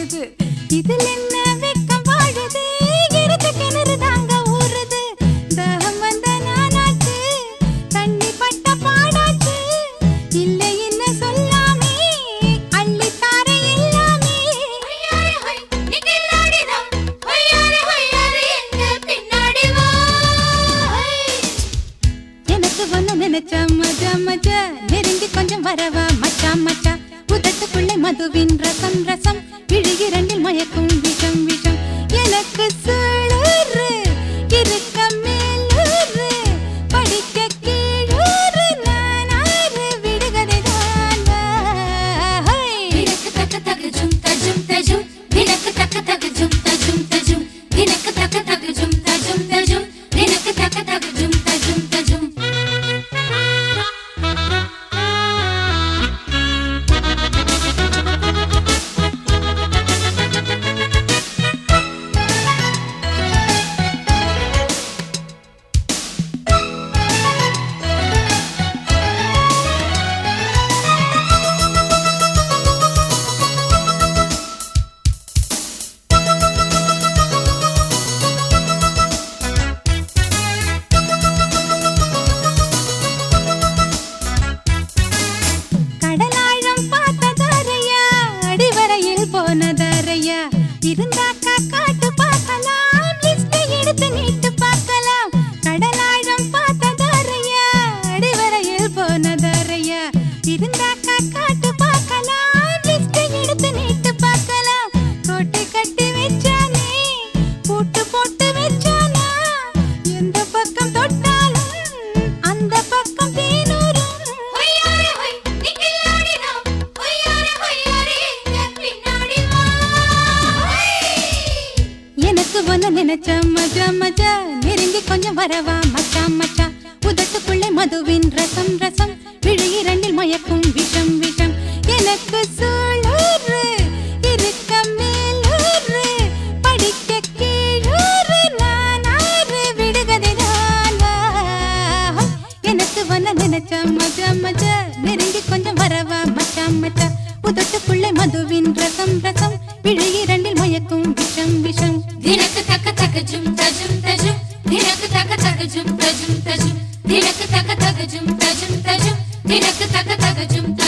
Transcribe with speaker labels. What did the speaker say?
Speaker 1: ஊறுது இதில் என்ன வெக்கம் வாழுது இருந்த கிணறு தாங்க ஊறுது தாகம் வந்த நானாச்சு தண்ணி பட்ட பாடாச்சு இல்லை என்ன சொல்லாமே அள்ளி தார எல்லாமே எனக்கு ஒண்ணு நினைச்சா மஜா மஜா நெருங்கி கொஞ்சம் வரவா மச்சா மச்சா உதட்டுக்குள்ளே மதுவின் ரசம் ரசம் விழுகி ரெண்டில் மயக்கும் விஷம் விஷம் எனக்கு சுழறு இருக்க மேலூறு படிக்க கீழூறு நானாறு விடுகதை தான் கடலாழம் பார்த்ததாரையா அடிவரையில் போனதாரையா இருந்தாக்கா காட்டு பார்க்கலாம் லிஸ்ட் எடுத்து நீட்டு பார்க்கலாம் கடலாழம் பார்த்ததாரையா அடிவரையில் போனதாரையா இருந்தாக்கா காட்டு பார்க்கலாம் லிஸ்ட் எடுத்து நீட்டு பார்க்கலாம் கோட்டை கட்டி வச்சானே பூட்டு போட்டு வச்சானா எந்த பக்கம் தொட்டாலும் அந்த பக்கம் தேனூரும் எனக்கு ஒண்ணு நினைச்ச மஜா மஜா நெருங்கி கொஞ்சம் வரவா மச்சா மச்சா உதட்டுக்குள்ளே மதுவின் ரசம் ரசம் விழி இரண்டில் மயக்கும் விஷம் விஷம் எனக்கு சூழூறு இருக்க மேலூறு படிக்க கீழூறு நானாறு விடுகதை தானா எனக்கு ஒண்ணு நினைச்ச மஜா மஜா நெருங்கி கொஞ்சம் வரவா மச்சா மச்சா உதட்டுக்குள்ளே மதுவின் ரசம் ரசம் விழி இரண்டில் மயக்கும் விஷம் விஷம்
Speaker 2: தினக்கு தக்க தக்க ஜும் தஜும் தஜும் தினக்கு தக்க தக்க ஜும் தஜும் தஜும் தினக்கு தக்க தக்க ஜும் தஜும் தஜும் தினக்கு தக்க தக்க ஜும்